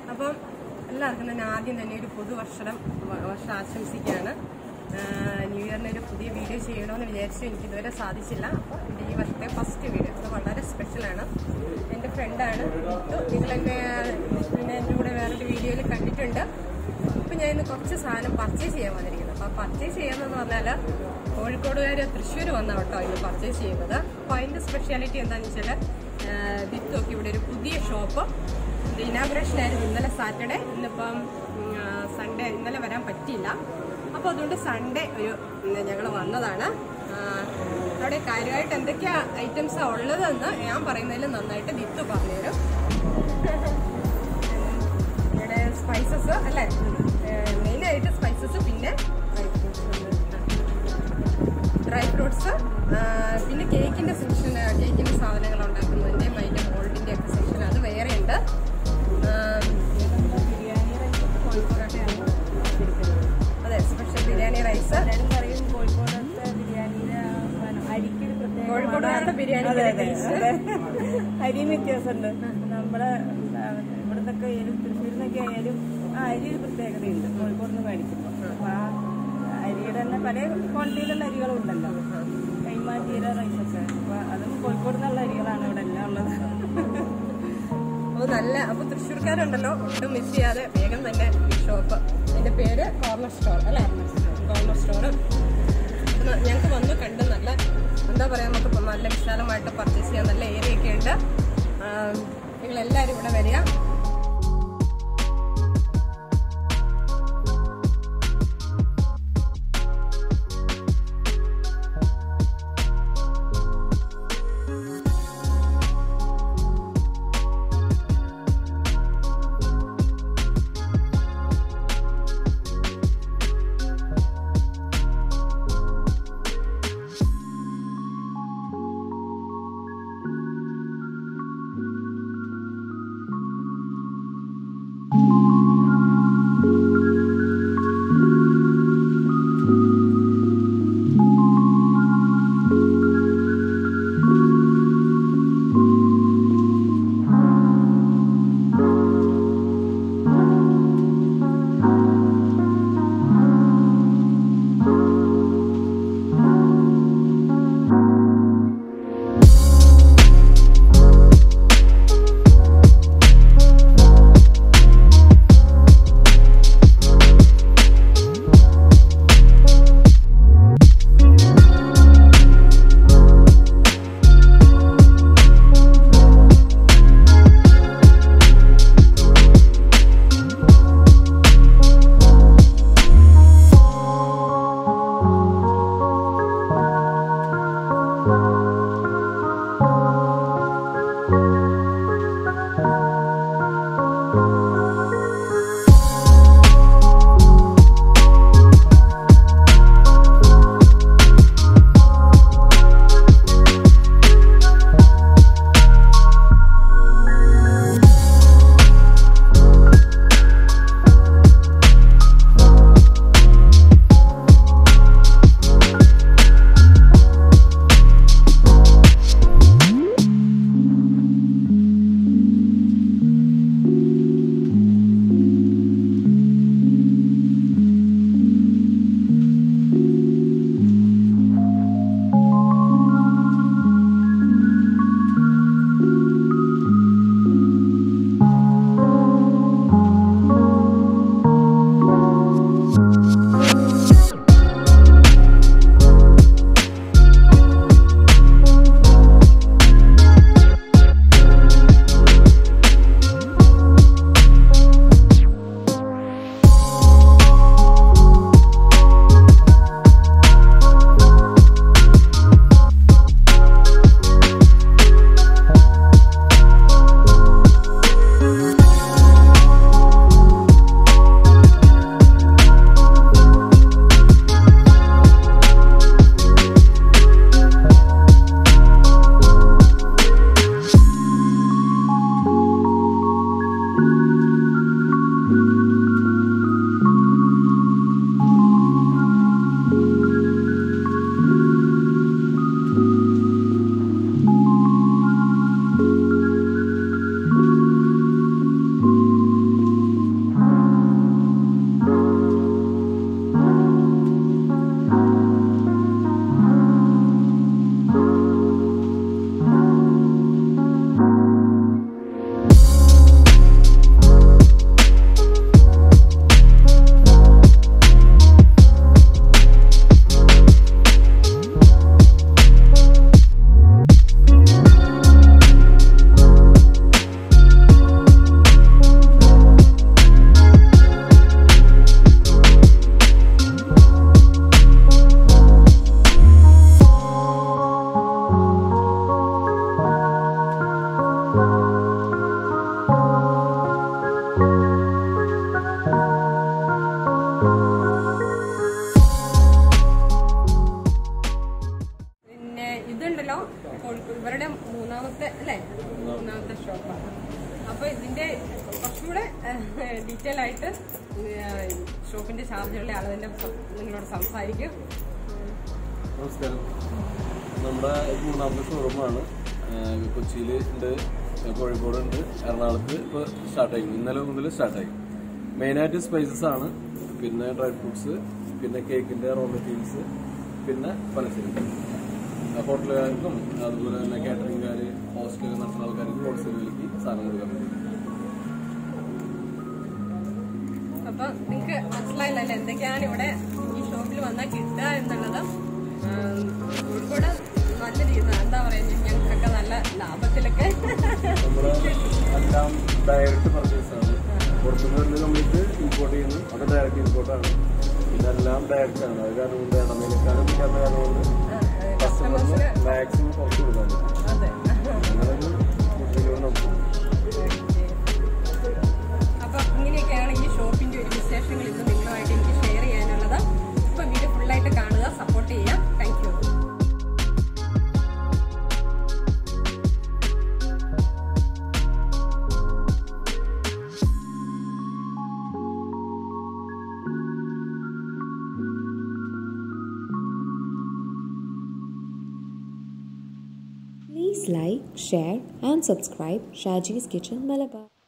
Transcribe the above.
അപ്പം എല്ലാവർക്കും തന്നെ ആദ്യം തന്നെ ഒരു പുതുവർഷം വ- വർഷം ആശംസിക്കുകയാണ് ആഹ് ന്യൂ ഇയറിന് ഒരു പുതിയ വീഡിയോ ചെയ്യണമെന്ന് വിചാരിച്ചു എനിക്ക് ഇതുവരെ സാധിച്ചില്ല അപ്പോൾ എൻ്റെ ഈ വർഷത്തെ ഫസ്റ്റ് വീഡിയോ അത് വളരെ സ്പെഷ്യലാണ് എൻ്റെ ഫ്രണ്ടാണ് നിങ്ങൾ എന്നെ പിന്നെ എൻ്റെ കൂടെ വേറൊരു വീഡിയോയിൽ കണ്ടിട്ടുണ്ട് ഇപ്പം ഞാൻ ഇന്ന് കുറച്ച് സാധനം പർച്ചേസ് ചെയ്യാൻ വന്നിരിക്കുന്നത് അപ്പോൾ പർച്ചേസ് ചെയ്യാമെന്ന് പറഞ്ഞാൽ കോഴിക്കോടുകാർ തൃശ്ശൂർ വന്ന കേട്ടോ ഇന്ന് പർച്ചേസ് ചെയ്യുന്നത് അപ്പോൾ അതിൻ്റെ സ്പെഷ്യാലിറ്റി എന്താണെന്ന് വെച്ചാൽ ദിത്തൊക്കെ ഇവിടെ ഒരു പുതിയ ഷോപ്പ് ഇത് ഇനാഗുറേഷൻ ആയിരുന്നു ഇന്നലെ സാറ്റർഡേ ഇന്നിപ്പം സൺഡേ ഇന്നലെ വരാൻ പറ്റിയില്ല അപ്പോൾ അതുകൊണ്ട് സൺഡേ ഒരു ഞങ്ങൾ വന്നതാണ് ആ, അവിടെ കാര്യമായിട്ട് എന്തൊക്കെയാ ഐറ്റംസാണ് ഉള്ളതെന്ന് ഞാൻ പറയുന്നതിൽ നന്നായിട്ട് ദിത്തു പറഞ്ഞുതരും ഇവിടെ സ്പൈസസ് അല്ലേ മെയിനായിട്ട് സ്പൈസസ് പിന്നെ ഡ്രൈ ഫ്രൂട്ട്സ് പിന്നെ കേക്കിന്റെ സെക്ഷൻ കേക്കിന്റെ സാധനങ്ങൾ ഉണ്ടാക്കുന്നതിന്റെയും അതിന്റെ മോൾഡിന്റെ ഒക്കെ സെക്ഷൻ അത് വേറെ ഉണ്ട് ബിരിയാണി റൈസ് കോഴിക്കോടൊക്കെയാണ് അതെ സ്പെഷ്യൽ ബിരിയാണി റൈസ് എല്ലാവരും പറയും കോഴിക്കോടത്തെ ബിരിയാണിയുടെ ആ സാധനം അരിക്കൊരു പ്രത്യേക കോഴിക്കോടുകാരുടെ ബിരിയാണി അതെ അതെ അതെ അരിയും വ്യത്യാസമുണ്ട് നമ്മുടെ ഇവിടുന്നൊക്കെ ആയാലും തൃശ്ശൂരിന്നൊക്കെ ആയാലും ആ അരി ഒരു പ്രത്യേകതയുണ്ട് കോഴിക്കോട് നിന്ന് മേടിക്കുമ്പോൾ അപ്പൊ ആ അരിയുടെ തന്നെ പല ക്വാളിറ്റിയിലുള്ള അരികളും ഉണ്ടല്ലോ കൈമ ജീര റൈസൊക്കെ അപ്പൊ അതും കോഴിക്കോട് നിന്നുള്ള അരികളാണ് ഇവിടെ എല്ലാം ഉള്ളത് അപ്പോൾ നല്ല അപ്പോൾ തൃശ്ശൂർക്കാരുണ്ടല്ലോ ഒട്ടും മിസ് ചെയ്യാതെ വേഗം തന്നെ ഈ ഷോപ്പ് അതിന്റെ പേര് കോർണർ സ്റ്റോർ അല്ലേ കോർണർ സ്റ്റോർ ഞങ്ങൾക്ക് വന്ന് കണ്ട് നല്ല എന്താ പറയാ നമുക്ക് ഇപ്പം നല്ല വിശാലമായിട്ട് പർച്ചേസ് ചെയ്യാൻ നല്ല ഏരിയ ഒക്കെ ഉണ്ട് നിങ്ങൾ എല്ലാവരും ഇവിടെ വരിക ഷോപ്പല്ലല്ലോ കോഴിക്കോട് ഇവരുടെ മൂന്നാമത്തെ അല്ലേ മൂന്നാമത്തെ ഷോപ്പാണ് അപ്പൊ ഇതിന്റെ കുറച്ചുകൂടെ ഡീറ്റെയിൽ ആയിട്ട് ഏഹ്, ഷോപ്പിന്റെ ചാർജുകളുടെ അളവിന്റെ സം- നിങ്ങളോട് സംസാരിക്കും നമസ്കാരം നമ്മുടെ മൂന്നാമത്തെ ഷോറൂമാണ് കൊച്ചിയിൽ ഉണ്ട് കോഴിക്കോട് ഉണ്ട് എറണാകുളത്ത് ഇപ്പോൾ സ്റ്റാർട്ടായി ഇന്നലെ മുതൽ സ്റ്റാർട്ടായി മെയിനായിട്ട് സ്പൈസസ് ആണ് പിന്നെ ഡ്രൈ ഫ്രൂട്ട്സ് പിന്നെ കേക്കിന്റെ റോ മെറ്റീരിയൽസ് പിന്നെ പലചരക്ക് ഹോട്ടലുകാർക്കും അതുപോലെ തന്നെ കാറ്ററിംഗുകാർ ഹോസ്റ്റലിൽ നടത്തുന്ന ആൾക്കാർക്ക് ഹോൾസെയിൽ വിലയ്ക്ക് സാധനം കൊടുക്കാൻ പറ്റും അപ്പൊ നിങ്ങക്ക് മനസ്സിലായില്ലല്ലോ എന്തൊക്കെയാണ് ഇവിടെ ഈ ഷോപ്പിൽ വന്നാൽ കിട്ടുക എന്നുള്ളത് ആം, കോഴിക്കോട് നല്ല രീതി എന്താ പറയാ ഞങ്ങൾക്കൊക്കെ നല്ല ലാഭത്തിലൊക്കെ നമ്മുടെ എല്ലാം ഡയറക്റ്റ് പർച്ചേസ് ആണ് പുറത്തുനിന്ന് നമ്മൾക്ക് ഇമ്പോർട്ട് ചെയ്യുന്നു അത് ഡയറക്റ്റ് ഇമ്പോർട്ട് ആണ് ഇതെല്ലാം ഡയറക്റ്റ് ആണ് അത് കാരണം കൊണ്ട് ഇടമേലക്കാരും കാരണം കാരണം കൊണ്ട് കസ്റ്റമറിന് മാക്സിമം കുറച്ച് കൊടുക്കാൻ പറ്റും അതെ അങ്ങനെ ഒരു ബുദ്ധിമുട്ട് നമുക്ക് അപ്പൊ ഇങ്ങനെയൊക്കെയാണ് ഈ ഷോപ്പിന്റെ ഒരു വിശേഷങ്ങൾ ഇന്ന് നിങ്ങളുമായിട്ട് എനിക്ക് ഷെയർ ചെയ്യാനുള്ളത് അപ്പൊ വീഡിയോ ഫുള്ളായിട്ട് കാണുക സപ്പോർട്ട് ചെയ്യുക thank you Please like, share, and subscribe Shaji's Kitchen Malabar.